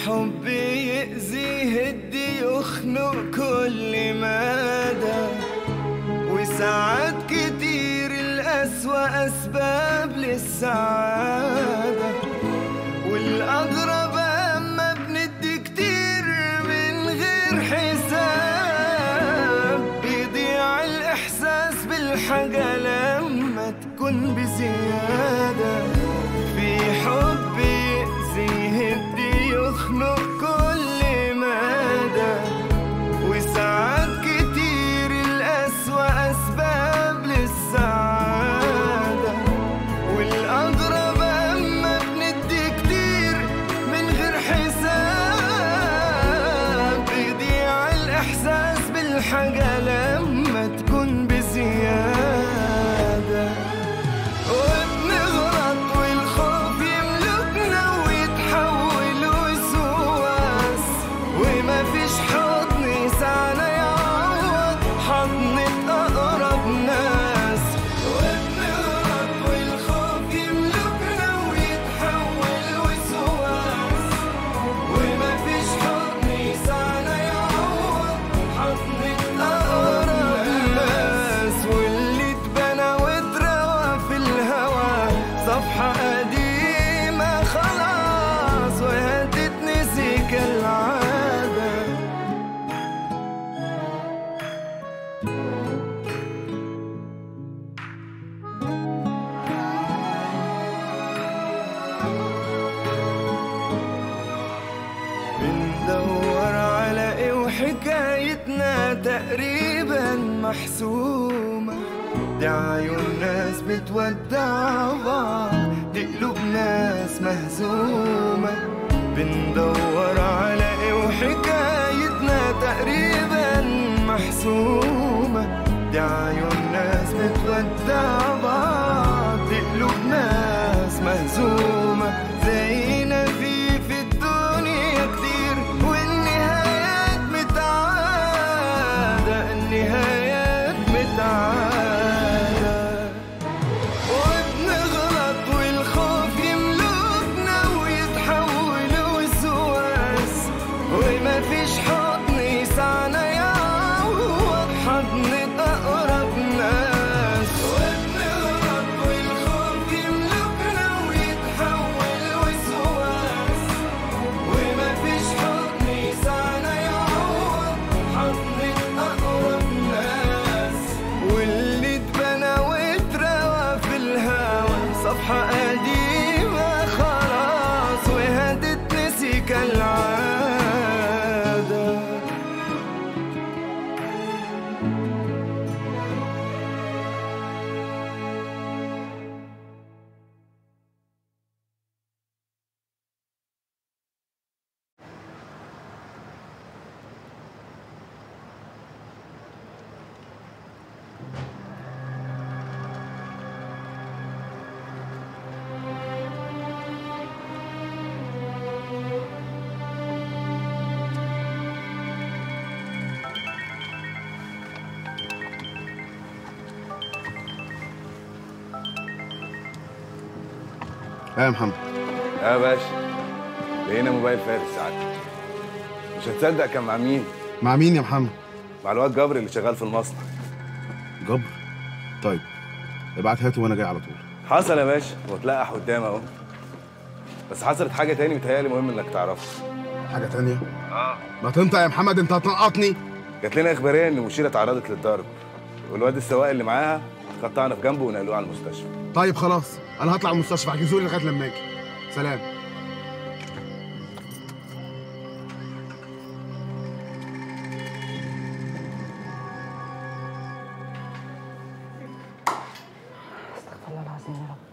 حب يأذي يهدي يخنق كل مدى وساعات كتير الأسوأ أسباب للسعادة والأغرب أما بندي كتير من غير حساب بيضيع الإحساس بالحاجة لما تكون بزيادة في حب يأذي يهدي يخنق كل مدى وساعات كتير الأسوأ أسباب للسعادة والأغرب أما بندي كتير من غير حساب بيضيع الإحساس بالحاجة لما تكون بزيادة وبنغلط والخوف يملكنا ويتحول وسواس وما فيش حضن يسعنا يعوض حضنة أقرب ناس وبنغلط والخوف يملكنا ويتحول وسواس وما فيش حضن يسعنا يعوض حضنة أقرب ناس واللي اتبنى واتروى في الهوى صفحة قديمة خلاص وهتتنسي كالعادة بندور على ايه وحكايتنا تقريبا محسومة دي عيون ناس بتودع بعض دي قلوب ناس مهزومة بندور على ايه وحكايتنا تقريبا محسومة دي عيون ناس بتودع بعض دي قلوب ناس مهزومة زينا في في الدنيا كتير والنهايات متعادة النهايات متعادة وبنغلط والخوف يملكنا ويتحول وسواس وما فيش حضن يسعنا يعوض حضن أقرب ناس وبنغلط والخوف يملكنا ويتحول وسواس وما فيش حضن يسعنا يعوض حضن أقرب ناس واللي اتبنى واتروى في الهوى صفحة قديمة خلاص وهتتنسي كالعادة ايه يا محمد يا باشا لقينا موبايل فارس ساعتك مش هتصدق كان مع مين؟ مع مين يا محمد مع الواد جبر اللي شغال في المصنع جبر طيب ابعت هاته وانا جاي على طول حصل يا باشا واتلقح قدامي اهو بس حصلت حاجه تاني متهيألي مهم انك تعرفها حاجه تانية اه ما تنطق يا محمد انت هتنقطني جات لنا اخباريه ان مشيره اتعرضت للضرب والواد السواق اللي معاها قطعنا في جنبه ونقلوه على المستشفى طيب خلاص انا هطلع المستشفى احجزوا لي لغايه لما اجي سلام استغفر الله العظيم يا رب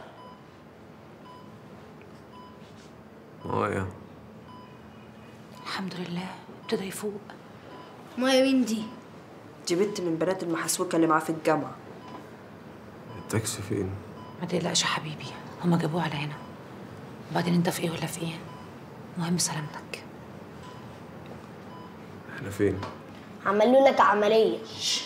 مايا الحمد لله ابتدى يفوق مايا مين دي؟ دي بنت من بنات المحاسوكة اللي معاه في الجامعة التاكسي فين؟ ما تقلقش يا حبيبي هما جابوه على هنا وبعدين انت في ايه ولا في ايه مهم سلامتك احنا فين؟ عملوا لك عملية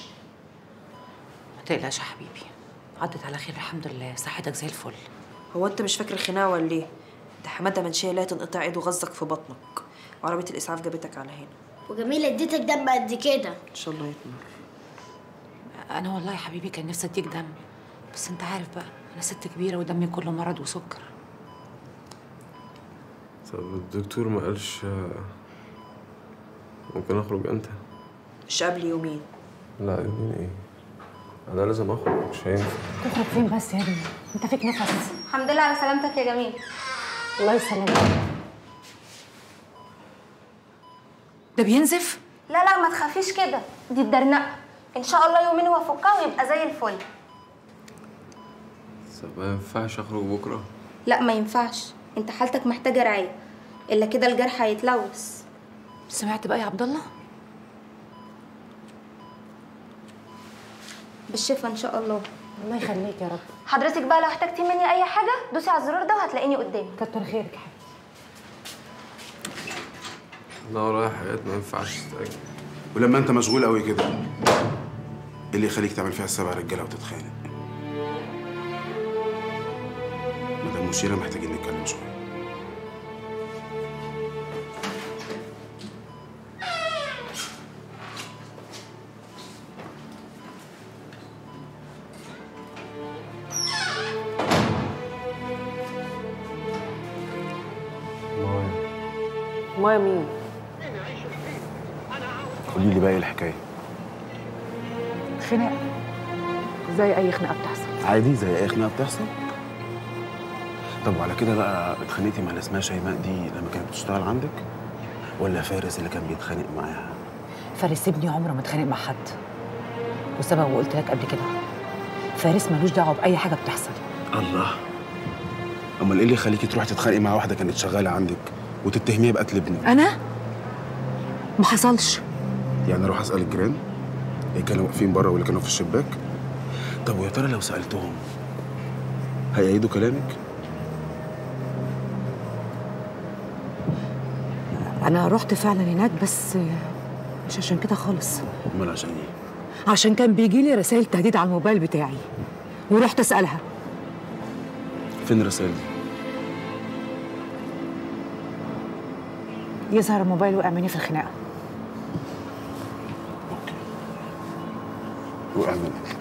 ما تقلقش يا حبيبي عدت على خير الحمد لله صحتك زي الفل هو انت مش فاكر الخناقة ولا ايه؟ ده حماده منشيه لا تنقطع ايده غزك في بطنك وعربيه الاسعاف جابتك على هنا وجميلة اديتك دم قد كده ان شاء الله يطمر انا والله يا حبيبي كان نفسي اديك دم بس انت عارف بقى انا ست كبيره ودمي كله مرض وسكر طب الدكتور ما قالش آه، ممكن اخرج انت مش قبل يومين لا يومين ايه انا لازم اخرج مش هينفع تخرج فين بس يا ابني انت فيك نفس الحمد لله على سلامتك يا جميل الله يسلمك ده بينزف لا لا ما تخافيش كده دي الدرنقه ان شاء الله يومين وافكها ويبقى زي الفل طب ما ينفعش اخرج بكره لا ما ينفعش انت حالتك محتاجه رعايه الا كده الجرح هيتلوث سمعت بقى يا عبد الله بالشفا ان شاء الله الله يخليك يا رب حضرتك بقى لو احتجتي مني اي حاجه دوسي على الزرار ده وهتلاقيني قدامك كتر خيرك يا حبيبي انا ورايا حاجات ما ينفعش تتأجل ولما انت مشغول قوي كده ايه اللي يخليك تعمل فيها السبع رجاله وتتخانق مدام مشيره محتاجين نتكلم شويه مايا مايا مين قولي لي بقى ايه الحكايه خناقه زي اي خناقه بتحصل عادي زي اي خناقه بتحصل طب وعلى كده بقى اتخانقتي مع اللي اسمها شيماء دي لما كانت بتشتغل عندك ولا فارس اللي كان بيتخانق معاها فارس ابني عمره ما اتخانق مع حد وسبب وقلت لك قبل كده فارس ملوش دعوه باي حاجه بتحصل الله امال ايه اللي يخليكي تروحي تتخانقي مع واحده كانت شغاله عندك وتتهميها بقتل ابنك انا ما حصلش يعني اروح اسال الجيران اللي كانوا واقفين بره واللي كانوا في الشباك طب ويا ترى لو سالتهم هيأيدوا كلامك انا رحت فعلا هناك بس مش عشان كده خالص امال عشان ايه عشان كان بيجي لي رسائل تهديد على الموبايل بتاعي ورحت اسالها فين الرسائل دي يظهر الموبايل وقع مني في الخناقه وقع منك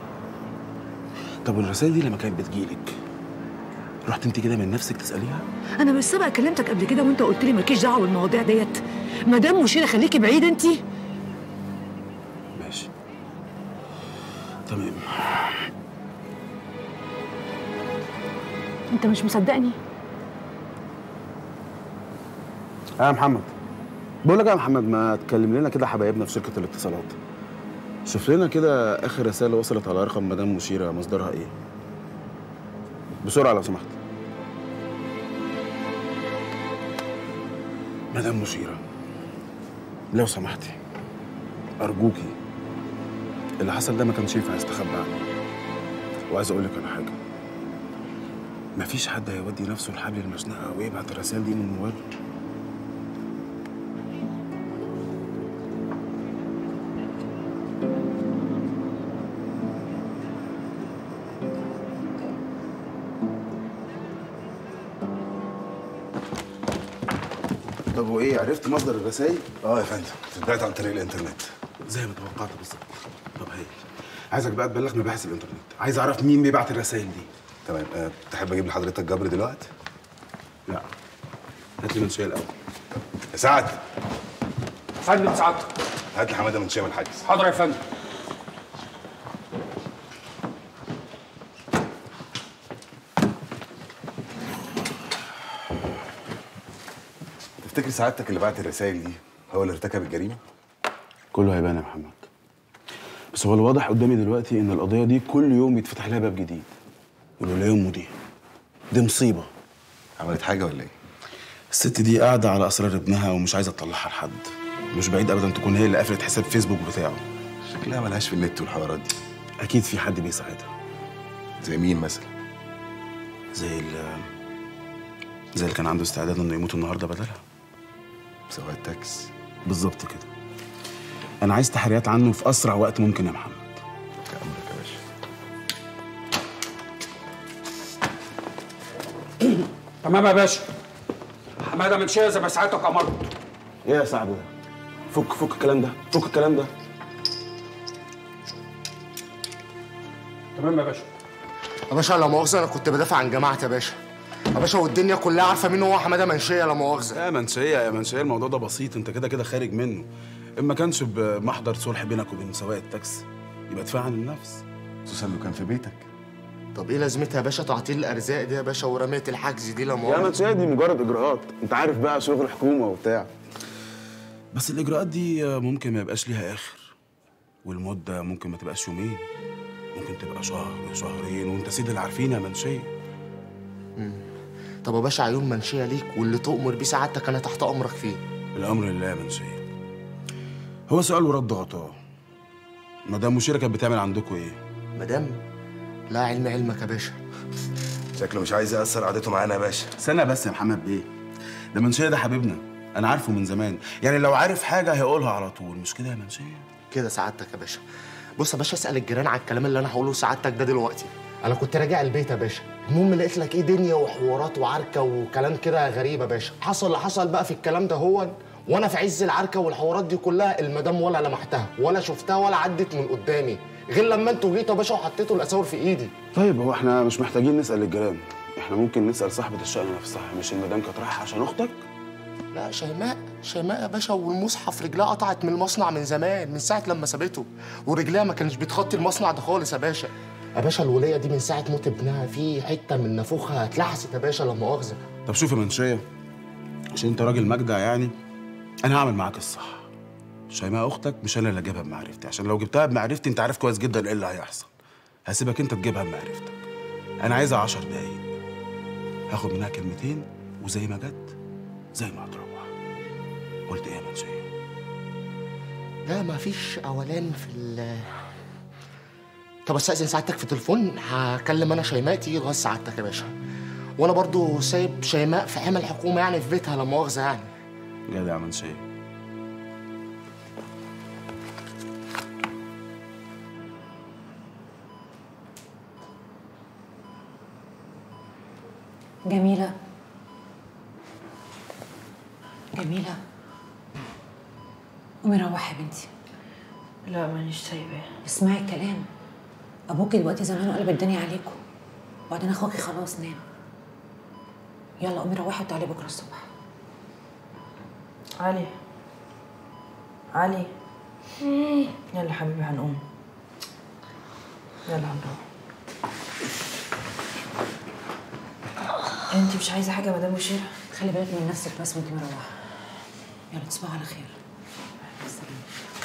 طب والرسائل دي لما كانت بتجيلك رحت انت كده من نفسك تساليها انا مش سبق كلمتك قبل كده وانت قلت لي مالكيش دعوه بالمواضيع ديت مدام مشيره خليكي بعيد انت ماشي تمام انت مش مصدقني اه يا محمد بقول لك يا محمد ما تكلم لنا كده حبايبنا في شركه الاتصالات شوف لنا كده اخر رساله وصلت على رقم مدام مشيره مصدرها ايه بسرعه لو سمحت مدام مشيره لو سمحتي ارجوكي اللي حصل ده ما كانش ينفع يستخبى عني وعايز اقول لك على حاجه مفيش حد هيودي نفسه لحبل المشنقه ويبعت الرسائل دي من موبايله طب وايه عرفت مصدر الرسائل؟ اه يا فندم اتبعت عن طريق الانترنت زي ما توقعت بالظبط طب هايل عايزك بقى تبلغ مباحث الانترنت عايز اعرف مين بيبعت الرسائل دي تمام أه تحب اجيب لحضرتك جبر دلوقتي لا هات لي منشيه الاول يا سعد فندم سعادتك هات لي حماده من شام الحاجز حاضر يا فندم تفتكر سعادتك اللي بعت الرسائل دي هو اللي ارتكب الجريمه كله هيبان يا محمد بس هو الواضح قدامي دلوقتي ان القضيه دي كل يوم بيتفتح لها باب جديد ولولا يومه دي دي مصيبه عملت حاجه ولا ايه الست دي قاعده على اسرار ابنها ومش عايزه تطلعها لحد مش بعيد ابدا تكون هي اللي قفلت حساب فيسبوك بتاعه شكلها ملهاش في النت والحوارات دي اكيد في حد بيساعدها زي مين مثلا زي ال زي اللي كان عنده استعداد انه يموت النهارده بدلها سواق التاكس بالظبط كده انا عايز تحريات عنه في اسرع وقت ممكن يا محمد امرك يا باشا تمام يا باشا حماده من شيء زي ما ساعتك امرت ايه يا سعد ده فك فك الكلام ده فك الكلام ده تمام يا باشا يا باشا لا مؤاخذة أنا كنت بدافع عن جماعتي يا باشا يا باشا والدنيا كلها عارفة مين هو حمادة منشية لا مؤاخذة يا منشية يا منشية الموضوع ده بسيط انت كده كده خارج منه اما كانش بمحضر صلح بينك وبين سواق التاكسي يبقى دفاع عن النفس خصوصا لو كان في بيتك طب إيه لازمتها يا باشا تعطيل الأرزاق دي يا باشا ورمية الحجز دي لا يا مؤاخذة منشية دي مجرد اجراءات انت عارف بقى شغل حكومة وبتاع بس الاجراءات دي ممكن ما يبقاش ليها اخر والمدة ممكن ما تبقاش يومين ممكن تبقى شهر شهرين وانت سيد العارفين يا منشية طب يا باشا عيون منشية ليك واللي تؤمر بيه سعادتك أنا تحت أمرك فيه الامر لله يا منشية هو سؤال ورد غطاه مدام مشيرة كانت بتعمل عندكم ايه؟ مدام لا علم علمك يا باشا شكله مش عايز يأثر قعدته معانا يا باشا استنى بس يا محمد بيه ده منشية ده حبيبنا انا عارفه من زمان يعني لو عارف حاجة هيقولها على طول مش كده يا منشية؟ كده سعادتك يا باشا بص يا باشا اسأل الجيران على الكلام اللي أنا هقوله لسعادتك ده دلوقتي أنا كنت راجع البيت يا باشا المهم لقيت لك إيه دنيا وحوارات وعركة وكلام كده غريب يا باشا حصل اللي حصل بقى في الكلام ده هو وانا في عز العركه والحوارات دي كلها المدام ولا لمحتها ولا شفتها ولا عدت من قدامي غير لما انتوا جيتوا يا باشا وحطيتوا الاساور في ايدي طيب هو احنا مش محتاجين نسأل الجيران احنا ممكن نسأل صاحبة الشقة نفسها مش المدام كانت رايحة عشان اختك؟ لا شيماء شيماء يا باشا والمصحف رجلها قطعت من المصنع من زمان من ساعه لما سابته ورجلها ما كانش بتخطي المصنع ده خالص يا باشا يا باشا الوليه دي من ساعه موت ابنها في حته من نافوخها اتلحست يا باشا لا مؤاخذه طب شوف يا منشية عشان انت راجل مجدع يعني انا هعمل معاك الصح شيماء اختك مش انا اللي اجيبها بمعرفتي عشان لو جبتها بمعرفتي انت عارف كويس جدا ايه اللي هيحصل هسيبك انت تجيبها بمعرفتك انا عايزها عشر دقايق هاخد منها كلمتين وزي ما جت زي ما هتروح قلت ايه يا منشية لا ما فيش اولان في ال طب استاذن سعادتك في تليفون هكلم انا شيماء تيجي لغايه سعادتك يا باشا وانا برضو سايب شيماء في حمى الحكومه يعني في بيتها لا مؤاخذه يعني جدع يا منشية جميلة جميلة قومي روحي يا بنتي لا مانيش سايباه اسمعي الكلام ابوكي دلوقتي زمانه قلب الدنيا عليكم وبعدين اخوكي خلاص نام يلا قومي روحي وتعالي بكره الصبح علي علي يلا حبيبي هنقوم يلا هنروح انت مش عايزه حاجه يا مدام مشيره خلي بالك من نفسك بس وانت مروحه يلا تصبحوا على خير مع السلامه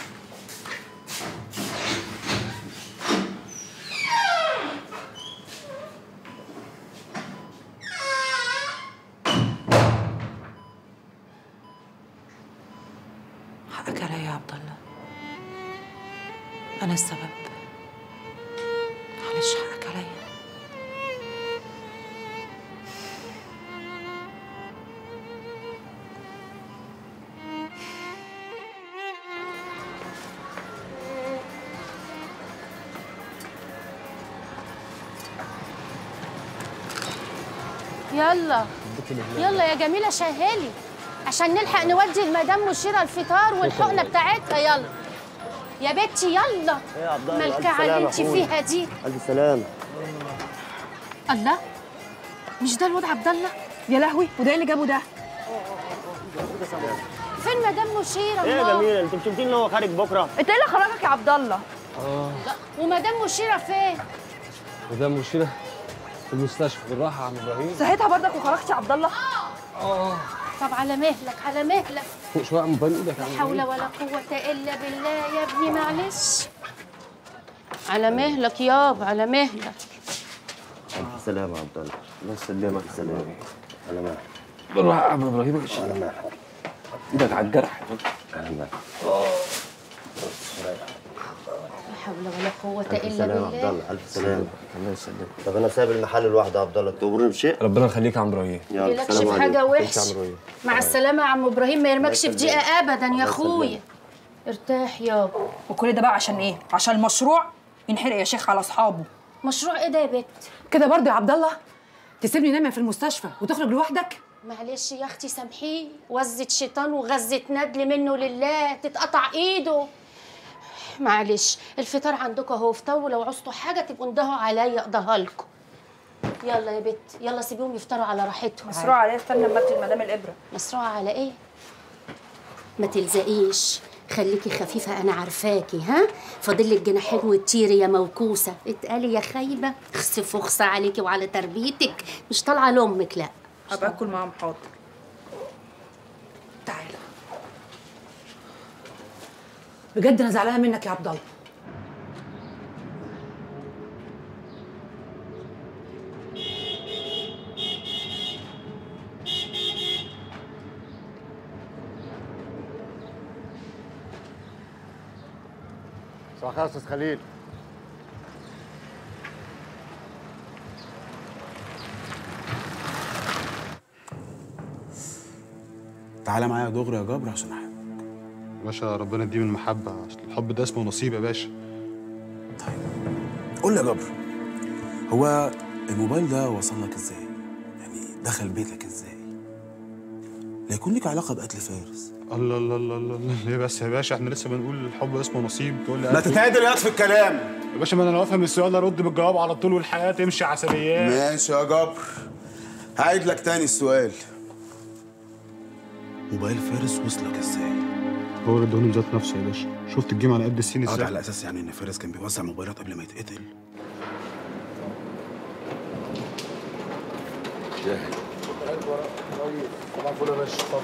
حقك عليا يا عبد الله انا السبب معلش حقك عليا يلا يلا يا جميلة شهالي عشان نلحق نودي المدام مشيرة الفطار والحقنة بتاعتها يلا يا بنتي يلا ايه يا عبد الله ملكعة اللي انت فيها دي الف سلامه الله مش ده الواد عبد الله يا لهوي وده ايه اللي جابه ده فين مدام مشيرة ايه يا الله؟ جميله انت مش قلتي ان هو خارج بكره انت ايه اللي خرجك يا عبد الله اه ومدام مشيرة فين مدام مشيرة في المستشفى بالراحة يا عم ابراهيم صحيتها برضك وخرجت يا عبد الله اه طب على مهلك على مهلك فوق شوية من بين ايدك يا عم لا حول إبراهيم. ولا قوة إلا بالله يا ابني معلش على مهلك يابا على مهلك الف سلامه يا عبد الله الله يسلمك سلام على مالك بالراحة يا عم ابراهيم على مالك ايدك على الجرح على مالك لا حول ولا قوة الف إلا سلامه يا عبد بالله الله الف سلامه الله يسلمك طب انا سايب المحل لوحده يا عبد الله تأمرني بشيء ربنا يخليك يا عم ابراهيم يلا يلكش سلام في حاجة عليكم. وحش يا عم ابراهيم مع السلامة يا عم إبراهيم ما يرمكش في الله دقيقة يسلمك. أبدا يا الله أخويا يسلمك. ارتاح يابا وكل ده بقى عشان ايه؟ عشان المشروع ينحرق يا شيخ على اصحابه مشروع إيه ده يا بت؟ كده برضه يا عبد الله تسيبني نايمه في المستشفى وتخرج لوحدك معلش يا اختي سامحيه وزة شيطان وغزة ندل منه لله تتقطع ايده معلش الفطار عندكم اهو افطروا ولو عوزتوا حاجه تبقوا اندهوا عليا اقضيها لكم يلا يا بت يلا سيبيهم يفطروا على راحتهم مسروع عليا استنى اما ادي المدام الابره مسروعه على ايه ما تلزقيش خليكي خفيفة أنا عارفاكي ها فاضل لك جناحين وتطيري يا موكوسة اتقالي يا خايبة اخسف وخصة عليكي وعلى تربيتك مش طالعة لأمك لا هبقى اكل معاهم حاضر بجد انا زعلانه منك يا عبد الله صباح الخير يا استاذ خليل تعالى معايا دغري يا جبر عشان احب باشا ربنا يديم المحبة عشان الحب ده اسمه نصيب يا باشا قول لي يا جبر هو الموبايل ده وصل لك ازاي؟ يعني دخل بيتك ازاي؟ لا يكون لك علاقه بقتل فارس الله الله الله الله الله ليه بس يا باشا احنا لسه بنقول الحب اسمه نصيب تقول لي ما قتل. تتعدل ياض في الكلام يا باشا ما انا لو افهم السؤال ارد بالجواب على طول والحياه تمشي عسليات ماشي يا جبر هعيد لك تاني السؤال موبايل فارس وصلك ازاي؟ هو اللي ادوني بذات نفسه يا باشا شفت الجيم على قد السين اه ده ازاي على اساس يعني ان فارس كان بيوزع موبايلات قبل ما يتقتل صباح الفل يا باشا اتفضل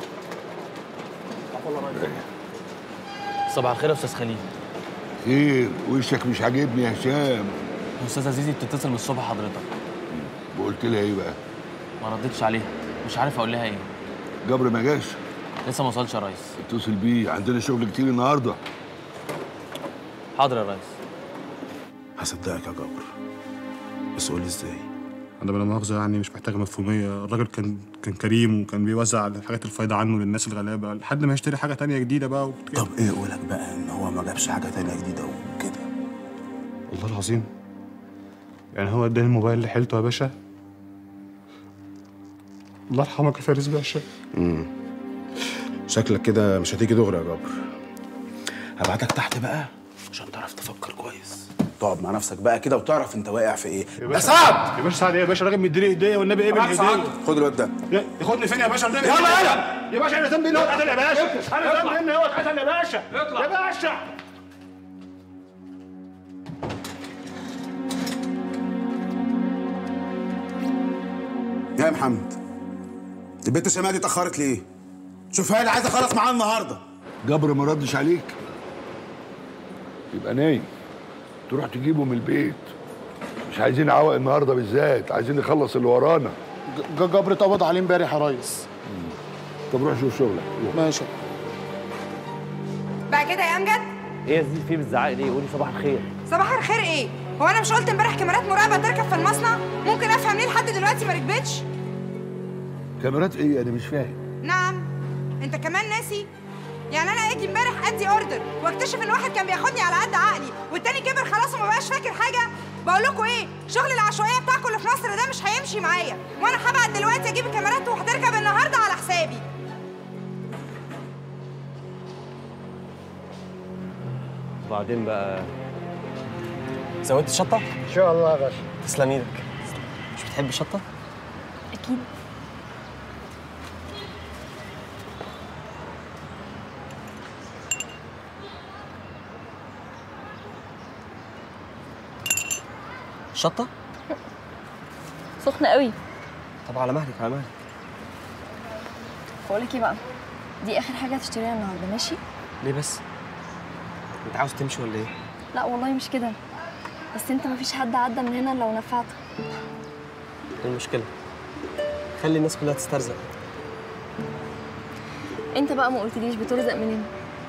صباح الخير يا استاذ خليل خير وشك مش عاجبني يا هشام استاذه زيزي بتتصل من الصبح حضرتك وقلت لها ايه بقى ما ردتش عليها مش عارف اقول لها ايه جبر ما جاش لسه ما وصلش يا ريس اتصل بيه عندنا شغل كتير النهارده حاضر يا ريس هصدقك يا جبر بس قول لي ازاي انا بلا مؤاخذه يعني مش محتاجه مفهوميه الراجل كان كان كريم وكان بيوزع الحاجات الفايده عنه للناس الغلابه لحد ما يشتري حاجه تانية جديده بقى وكده طب ايه قولك بقى ان هو ما جابش حاجه تانية جديده وكده والله العظيم يعني هو اداني الموبايل اللي حيلته يا باشا الله يرحمك يا فارس باشا امم شكلك كده مش هتيجي دغري يا جبر هبعتك تحت بقى عشان تعرف تفكر كويس تقعد مع نفسك بقى كده وتعرف انت واقع في ايه يا سعد يا باشا سعد ايه يا باشا راجل مديني هديه والنبي ايه معاك سعد. بالهديه خد الواد ده ياخدني فين يا باشا النبي يلا إيه؟ يلا. يا باشا انا ذنبي ان هو اتقتل يا باشا انا ذنبي ان هو اتقتل يا باشا يا باشا يا محمد البنت شمال دي اتاخرت ليه شوفها لي عايز اخلص معاها النهارده جبر ما ردش عليك يبقى نايم تروح تجيبه من البيت مش عايزين عوق النهارده بالذات عايزين نخلص اللي ورانا جبر اتقبض عليه امبارح يا ريس طب روح شوف شغلك روح. ماشي بقى كده يا امجد ايه يا زيزي في بتزعقي ليه قولي صباح الخير صباح الخير ايه هو انا مش قلت امبارح كاميرات مراقبه تركب في المصنع ممكن افهم ليه لحد دلوقتي ما ركبتش كاميرات ايه انا مش فاهم نعم انت كمان ناسي يعني انا اجي امبارح ادي اوردر واكتشف ان واحد كان بياخدني على قد عقلي والتاني كبر خلاص وما بقاش فاكر حاجه بقول لكم ايه شغل العشوائيه بتاعكم اللي في مصر ده مش هيمشي معايا وانا هبعت دلوقتي اجيب الكاميرات وهتركب النهارده على حسابي وبعدين بقى زودت الشطه ان شاء الله يا باشا تسلم ايدك مش بتحب الشطه اكيد الشطه سخنه قوي طب على مهلك على مهلك بقول لك ايه بقى دي اخر حاجه هتشتريها النهارده ماشي ليه بس انت عاوز تمشي ولا ايه لا والله مش كده بس انت مفيش حد عدى من هنا لو نفعته ايه المشكله خلي الناس كلها تسترزق انت بقى ما قلتليش بترزق منين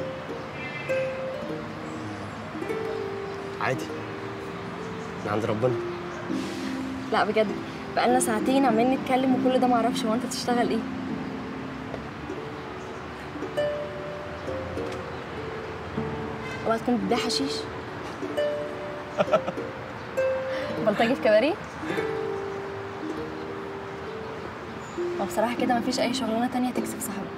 عادي من عند ربنا لا بجد بقالنا ساعتين عمالين نتكلم وكل ده معرفش هو انت تشتغل ايه اوعى تكون بتبيع حشيش بلطجي في كباريه وبصراحه كده مفيش اي شغلانه تانية تكسب صاحبها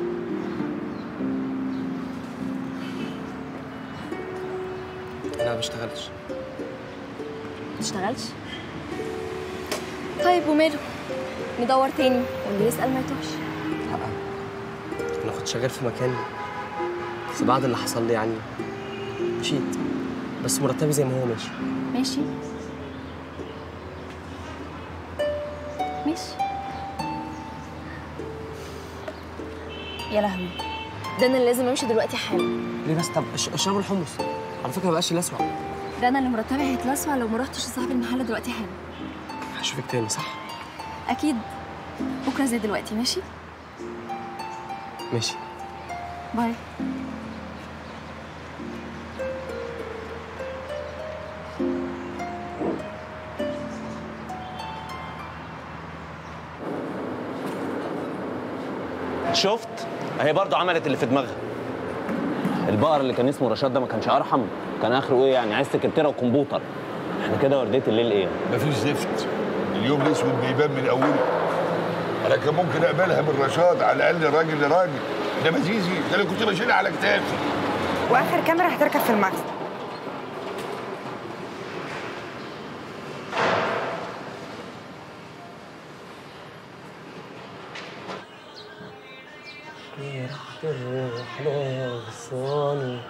انا ما بشتغلش تشتغلش طيب وماله ندور تاني واللي يسأل ما يتوهش انا كنت شغال في مكان بس بعد اللي حصل لي يعني مشيت بس مرتبي زي ما هو ماشي ماشي ماشي يا لهوي ده انا اللي لازم امشي دلوقتي حالا ليه بس طب اش- اشربوا الحمص على فكره ما بقاش الاسوأ ده انا اللي مرتبي هيتلسع لو ما رحتش لصاحب المحل دلوقتي حالا هشوفك تاني صح اكيد بكره زي دلوقتي ماشي ماشي باي شفت اهي برضه عملت اللي في دماغها البقر اللي كان اسمه رشاد ده ما كانش ارحم كان اخره ايه يعني عايز سكرتيره وكمبيوتر احنا كده ورديه الليل ايه مفيش زفت اليوم الاسود بيبان من اوله انا كان ممكن اقبلها من رشاد على الاقل راجل لراجل ده مزيزي ده انا كنت بشيلها على كتافي واخر كاميرا هتركب في المكتب ريحة الروح لغصاني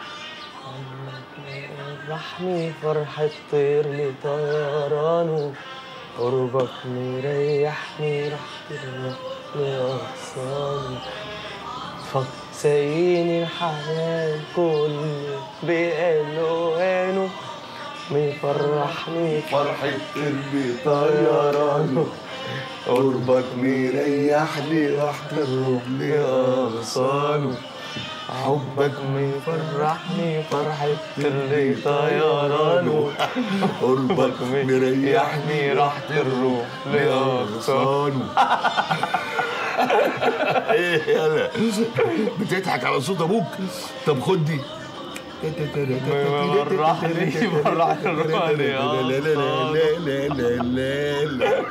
رحمي فرحة طير لي طيرانه قربك مريحني ريحة الروح لغصاني فك ساقيني الحنان كله بألوانه مفرحني فرحة قلبي طيرانه قربك مريحني راحة الروح لأغصانه حبك مفرحني فرحة اللي طيرانه قربك مريحني راحة الروح لأغصانه ايه يلا بتضحك على صوت ابوك طب خد دي فرحني فرحة الروح لا لا لا لا لا لا لا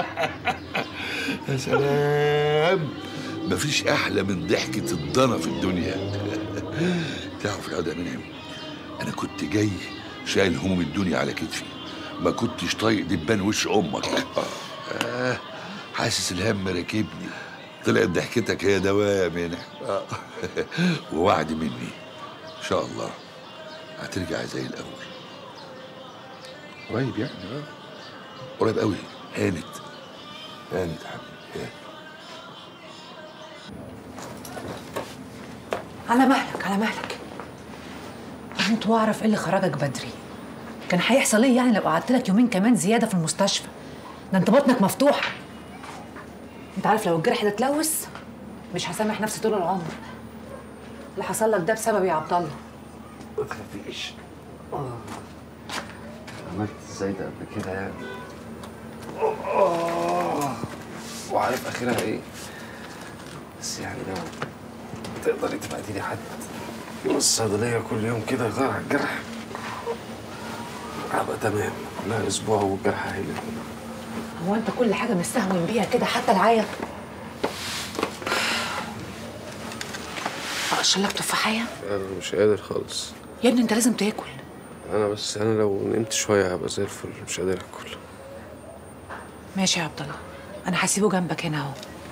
يا سلام مفيش احلى من ضحكه الضنا في الدنيا تعرف يا ده منعم انا كنت جاي شايل هموم الدنيا على كتفي ما كنتش طايق دبان وش امك آه حاسس الهم راكبني طلعت ضحكتك هي دواء يا منعم آه. ووعد مني ان شاء الله هترجع زي الاول قريب يعني اه قريب قوي هانت هانت يا حبيبي هانت. على مهلك على مهلك كنت واعرف ايه اللي خرجك بدري كان هيحصل ايه يعني لو قعدت لك يومين كمان زياده في المستشفى ده انت بطنك مفتوحه انت عارف لو الجرح ده اتلوث مش هسامح نفسي طول العمر اللي حصل لك ده بسبب يا عبد الله ما تخافيش عملت ازاي ده قبل كده يعني آه. وعارف اخرها ايه بس يعني لو تقدري تبعتي لي حد من الصيدليه كل يوم كده يغير على الجرح هبقى تمام لا اسبوع والجرح هيلم هو انت كل حاجه مستهون بيها كده حتى العيا اشرب لك تفاحيه انا مش قادر خالص يا ابني انت لازم تاكل انا بس انا لو نمت شويه هبقى زي الفل مش قادر اكل ماشي يا عبد الله انا هسيبه جنبك هنا اهو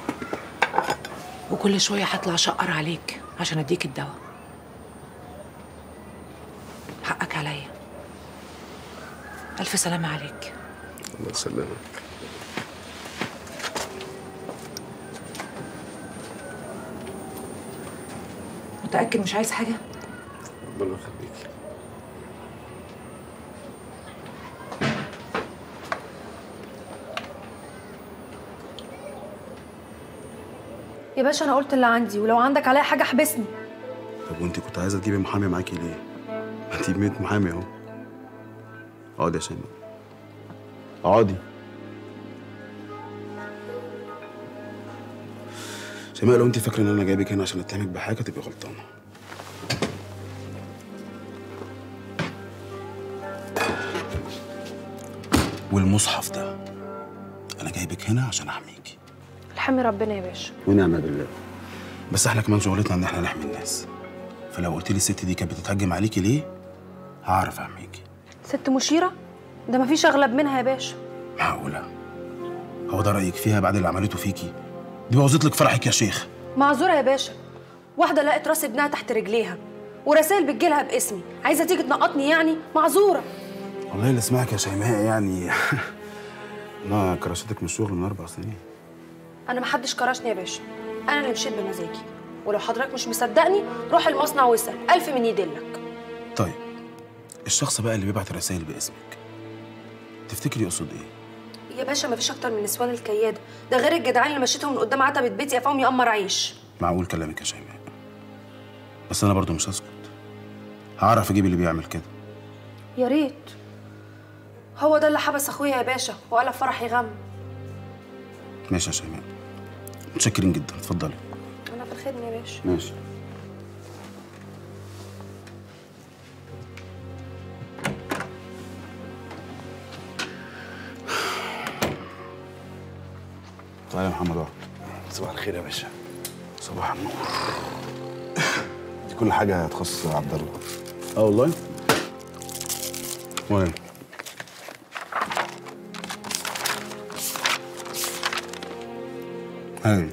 وكل شويه هطلع اشقر عليك عشان اديك الدواء حقك عليا الف سلامه عليك الله يسلمك متاكد مش عايز حاجه ربنا يخليكي يا باشا انا قلت اللي عندي ولو عندك عليا حاجه احبسني طب وانت كنت عايزه تجيبي محامي معاكي ليه؟ ما انت 100 محامي اهو اقعدي يا شيماء اقعدي شيماء لو انت فاكره ان انا جايبك هنا عشان اتهمك بحاجه تبقي غلطانه والمصحف ده انا جايبك هنا عشان احميكي تحمي ربنا يا باشا ونعم بالله بس احنا كمان شغلتنا ان احنا نحمي الناس فلو قلت لي الست دي كانت بتتهجم عليكي ليه هعرف احميكي ست مشيره ده مفيش اغلب منها يا باشا معقوله هو ده رايك فيها بعد اللي عملته فيكي دي بوظت لك فرحك يا شيخ معذوره يا باشا واحده لقت راس ابنها تحت رجليها ورسائل بتجيلها باسمي عايزه تيجي تنقطني يعني معذوره والله اللي اسمعك يا شيماء يعني انا كرشتك من الشغل من اربع سنين انا محدش كرشني يا باشا انا اللي مشيت بمزاجي ولو حضرتك مش مصدقني روح المصنع واسال الف من يدلك طيب الشخص بقى اللي بيبعت رسائل باسمك تفتكري يقصد ايه يا باشا مفيش اكتر من نسوان الكياده ده غير الجدعان اللي مشيتهم من قدام عتبه بيتي قفاهم يقمر عيش معقول كلامك يا شيماء بس انا برضو مش هسكت هعرف اجيب اللي بيعمل كده يا ريت هو ده اللي حبس اخويا يا باشا وقلب فرحي غم ماشي يا شيماء متشكرين جدا اتفضلي انا في الخدمه يا باشا ماشي تعالى يا محمد اقعد صباح الخير يا باشا صباح النور دي كل حاجه تخص عبد الله اه والله وين هاي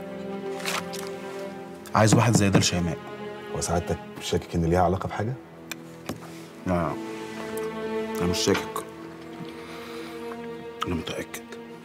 عايز واحد زي ده لشيماء وسعادتك شاكك ان ليها علاقه بحاجه؟ لا انا مش شاكك انا متاكد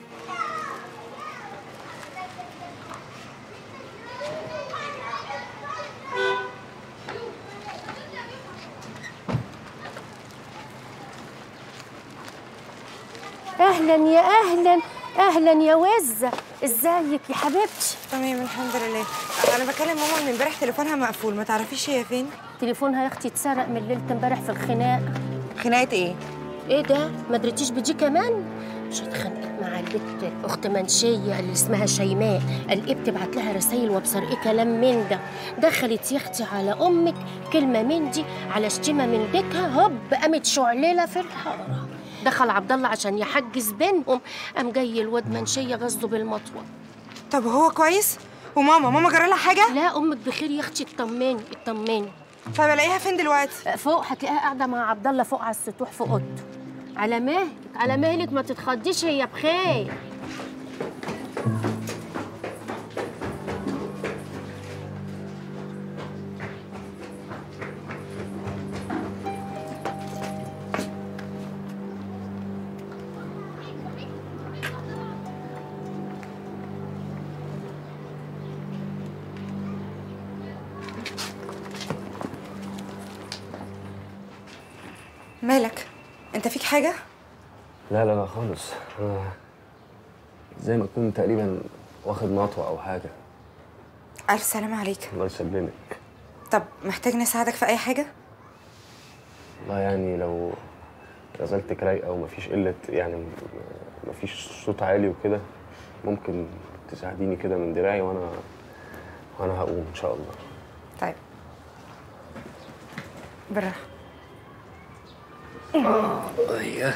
اهلا يا اهلا اهلا يا وزه ازيك يا حبيبتي تمام الحمد لله انا بكلم ماما من امبارح تليفونها مقفول ما تعرفيش هي فين تليفونها يا اختي اتسرق من ليله امبارح في الخناق خناقه ايه ايه ده ما دريتيش بدي كمان مش اتخانقت مع البت اخت منشيه اللي اسمها شيماء قال ايه بتبعت لها رسايل وابصر ايه كلام من ده دخلت يا اختي على امك كلمه من دي على شتيمه من ديكها هوب قامت شعلله في الحاره دخل عبد الله عشان يحجز بينهم قام جاي الواد منشيه غزه بالمطوه طب هو كويس وماما ماما جرى لها حاجه لا امك بخير يا اختي اطمني اطمني طب الاقيها فين دلوقتي فوق هتلاقيها قاعده مع عبد الله فوق على السطوح في اوضته على مهلك على مهلك ما تتخضيش هي بخير مالك انت فيك حاجه لا لا لا خالص أنا زي ما أكون تقريبا واخد مطوة أو حاجة الف سلامه عليك الله يسلمك طب محتاج نساعدك في اي حاجه والله يعني لو نزلتك رايقة ومفيش قلة يعني مفيش صوت عالي وكده ممكن تساعديني كده من دراعي وأنا وأنا هقوم إن شاء الله طيب بالراحه أيوه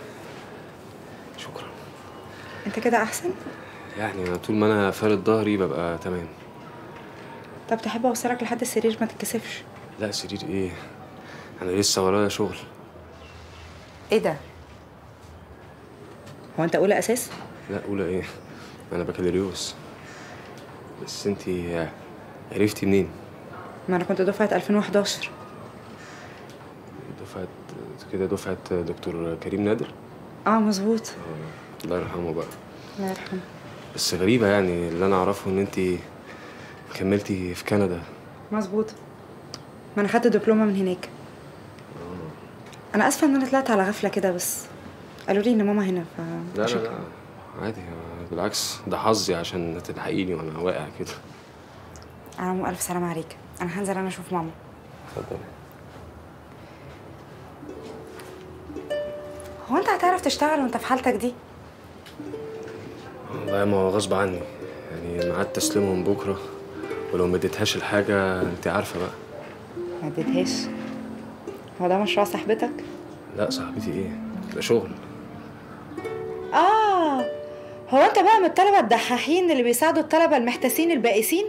شكرا انت كده احسن يعني أنا طول ما أنا فارد ظهري ببقى تمام طب تحب اوصلك لحد السرير ما تتكسفش لا سرير إيه أنا لسه ورايا شغل ايه ده هو انت اولى اساس لا أولى إيه أنا بكالوريوس بس أنتي عرفتي منين؟ ما انا كنت دفعه 2011 دفعة كده دفعة دكتور كريم نادر اه مظبوط الله يرحمه بقى الله يرحمه بس غريبة يعني اللي أنا أعرفه إن أنتي كملتي في كندا مظبوط ما انا خدت دبلومه من هناك انا اسفه ان انا طلعت على غفله كده بس قالوا لي ان ماما هنا ف لا لا لا عادي بالعكس ده حظي عشان تلحقيني وأنا واقع كده على العموم الف سلامه عليك انا هنزل انا اشوف ماما اتفضلي هو انت هتعرف تشتغل وانت في حالتك دي والله ما هو غصب عني يعني ميعاد تسليمهم بكرة ولو ما اديتهاش الحاجة أنت عارفة بقى ما اديتهاش هو ده مشروع صاحبتك لا صاحبتي إيه ده شغل اه هو انت بقى من الطلبه الدحاحين اللي بيساعدوا الطلبه المحتاسين البائسين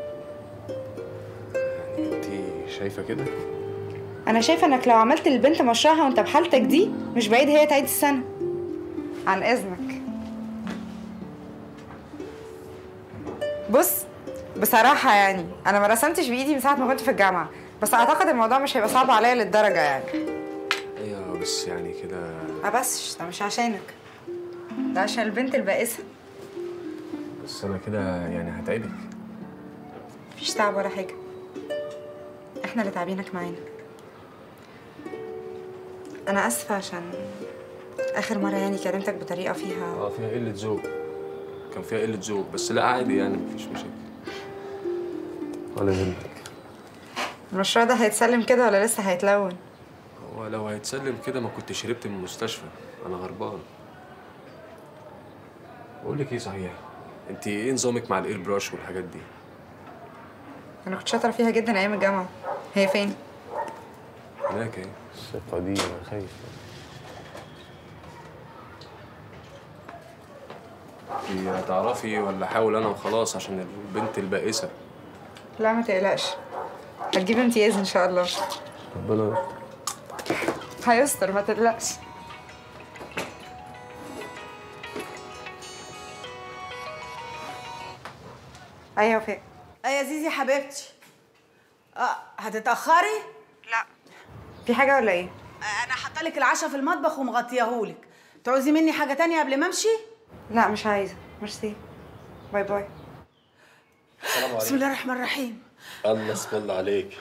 انت شايفه كده انا شايفه انك لو عملت للبنت مشروعها وانت بحالتك دي مش بعيد هي تعيد السنه عن اذنك بص بصراحه يعني انا ما رسمتش بايدي من ساعه ما كنت في الجامعه بس اعتقد الموضوع مش هيبقى صعب عليا للدرجه يعني ايوه بس يعني كده ابسش ده مش عشانك ده عشان البنت البائسه بس انا كده يعني هتعبك مفيش تعب ولا حاجه احنا اللي تعبينك معانا انا اسفه عشان اخر مره يعني كلمتك بطريقه فيها اه فيها قله ذوق كان فيها قله ذوق بس لا عادي يعني مفيش مشاكل ولا يهمك المشروع ده هيتسلم كده ولا لسه هيتلون هو لو هيتسلم كده ما كنت شربت من المستشفى انا هربان بقول لك ايه صحيح انت ايه نظامك مع الاير براش والحاجات دي انا كنت شاطره فيها جدا ايام الجامعه هي فين هناك ايه الثقه دي انا خايف انت هتعرفي ولا احاول انا وخلاص عشان البنت البائسه لا ما تقلقش هتجيب امتياز ان شاء الله ربنا هيستر ما تقلقش ايوه وفاء ايه يا زيزي حبيبتي اه هتتاخري لا في حاجه ولا ايه انا حاطه لك العشاء في المطبخ ومغطياهولك تعوزي مني حاجه تانية قبل ما امشي لا مش عايزه ميرسي باي باي السلام بسم الله الرحمن الرحيم الله اسم الله عليك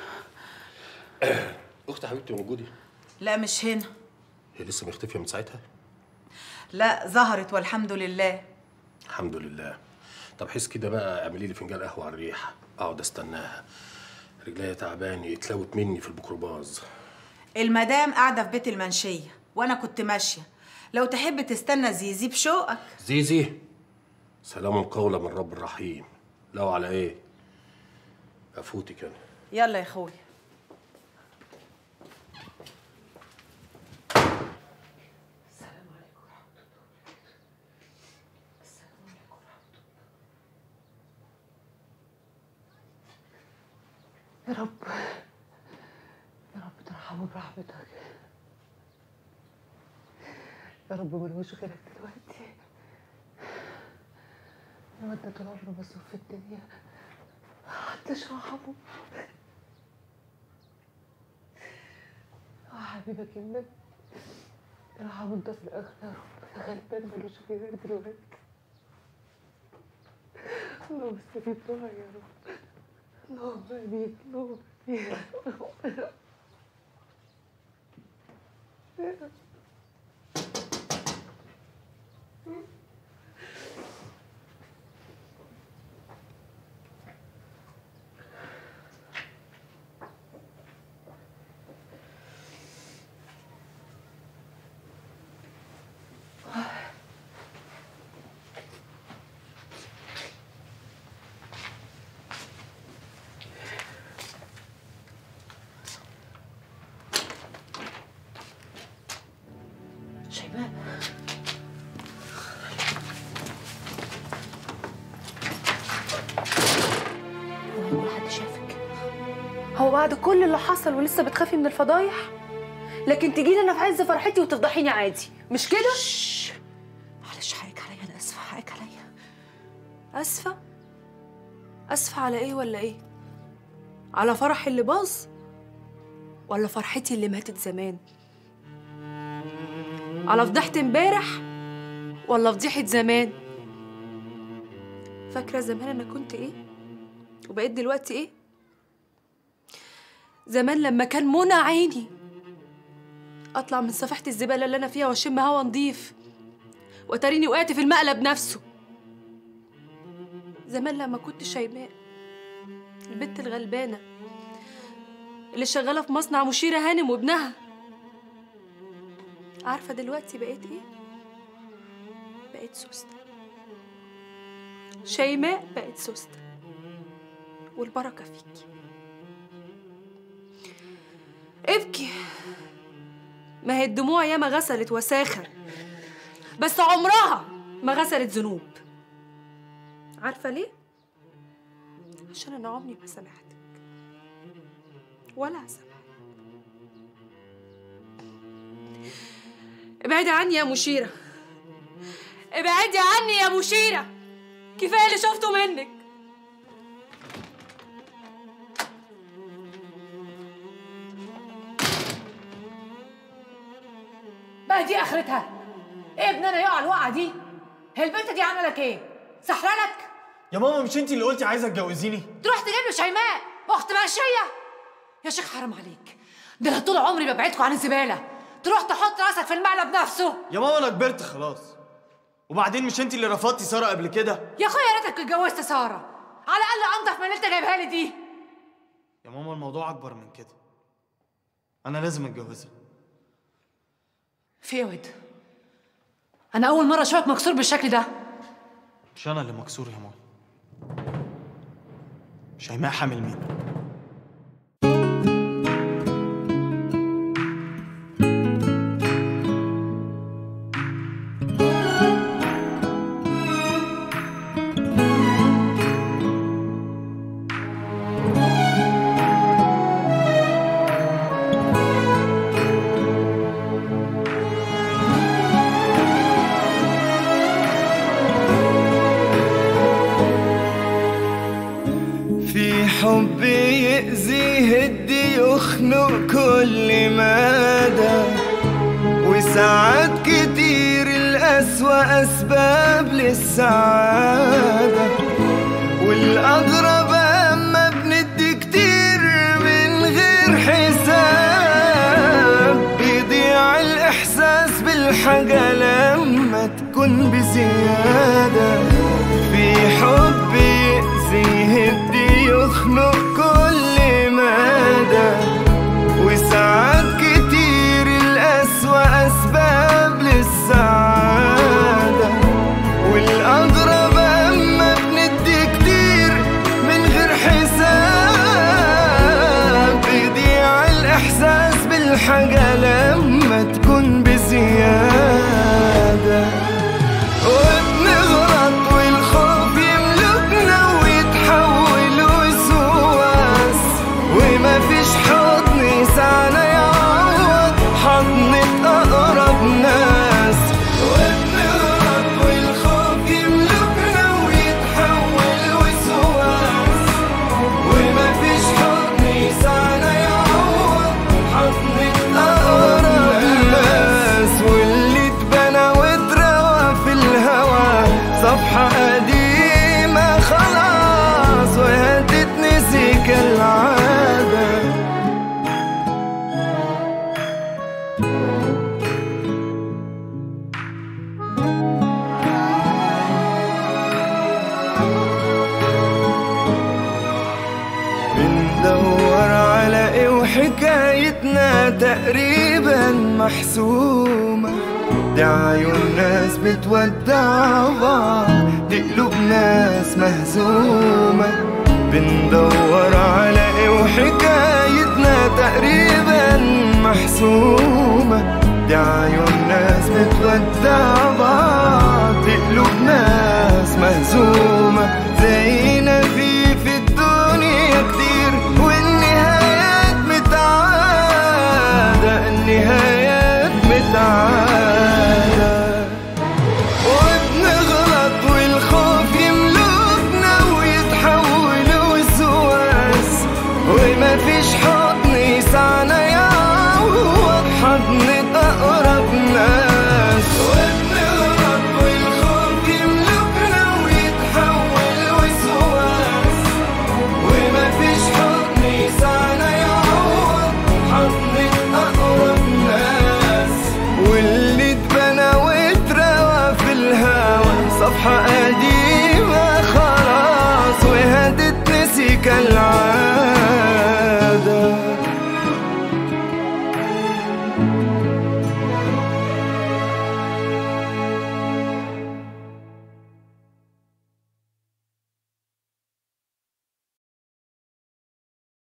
اخت حبيبتي موجوده لا مش هنا هي لسه مختفيه من ساعتها لا ظهرت والحمد لله الحمد لله طب حس كده بقى اعملي لي فنجان قهوه على الريح اقعد استناها رجليا تعبانه اتلوت مني في الميكروباص المدام قاعده في بيت المنشيه وانا كنت ماشيه لو تحب تستنى زيزي بشوقك زيزي سلام قولا من رب الرحيم لو على ايه افوتك انا يلا يا اخويا يا رب يا رب ترحمه برحمتك يا رب ملوش غيرك دلوقتي لو انت طول عمره مسؤول في الدنيا محدش رحمه اه حبيبك النبي ارحمه انت في الاخر يا رب يا غلبان ملوش غيرك دلوقتي اللهم استجيب دعاء يا رب اللهم امين اللهم امين يا رب شيماء هو حد شافك هو بعد كل اللي حصل ولسه بتخافي من الفضايح لكن تجي لي انا في عز فرحتي وتفضحيني عادي مش كده معلش حقك عليا انا اسفه حقك عليا اسفه اسفه على ايه ولا ايه على فرحي اللي باظ ولا فرحتي اللي ماتت زمان على فضيحة امبارح ولا فضيحة زمان فاكرة زمان أنا كنت إيه وبقيت دلوقتي إيه زمان لما كان منى عيني أطلع من صفيحة الزبالة اللي أنا فيها وأشم هوا نضيف وأتاريني وقعت في المقلب نفسه زمان لما كنت شيماء البنت الغلبانة اللي شغالة في مصنع مشيرة هانم وابنها عارفة دلوقتي بقيت ايه؟ بقيت سوستة شيماء بقت سوستة والبركة فيكي ابكي ما هي الدموع ياما غسلت وساخر بس عمرها ما غسلت ذنوب عارفه ليه عشان انا عمري ما سامحتك ولا هسامحك ابعدي عني يا مشيره ابعدي عني يا مشيره كفايه اللي شفته منك بقى دي اخرتها ايه ابننا يقع الوقعه دي هي البنت دي عامله لك ايه سحره لك يا ماما مش انت اللي قلتي عايزه تجوزيني تروح تجيب له شيماء اخت ماشيه يا شيخ حرام عليك ده انا طول عمري ببعدكوا عن الزباله تروح تحط راسك في المقلب نفسه يا ماما انا كبرت خلاص وبعدين مش انت اللي رفضتي ساره قبل كده يا اخويا يا ريتك اتجوزت ساره على الاقل انضف من اللي انت جايبها لي دي يا ماما الموضوع اكبر من كده انا لازم اتجوزها في ايه يا ود انا اول مره اشوفك مكسور بالشكل ده مش انا اللي مكسور يا ماما شيماء حامل مين في حب يأذي يهدي يخنق كل مدى وساعات كتير الأسوأ أسباب للسعادة والأغرب أما بندي كتير من غير حساب بيضيع الإحساس بالحاجة لما تكون بزيادة في حب يأذي يهدي يخنق كل مدى وساعات كتير الأسوأ أسباب للسعادة والأغرب أما بندي كتير من غير حساب بيضيع الإحساس بالحاجة لما تكون بزيادة وبنغلط والخوف يملكنا ويتحول وسواس وما فيش حضن يسعنا يعوض حضنة أقرب ناس وبنغلط والخوف يملكنا ويتحول وسواس وما فيش حضن يسعنا يعوض حضنة أقرب ناس واللي اتبنى واتروى في الهوى صفحة قديمة خلاص وهي تتنسي كالعادة بندور على ايه وحكايتنا تقريبا محسومة دي عيون ناس بتودع بعض دي قلوب ناس مهزومة بندور على ايه وحكايتنا تقريبا محسومة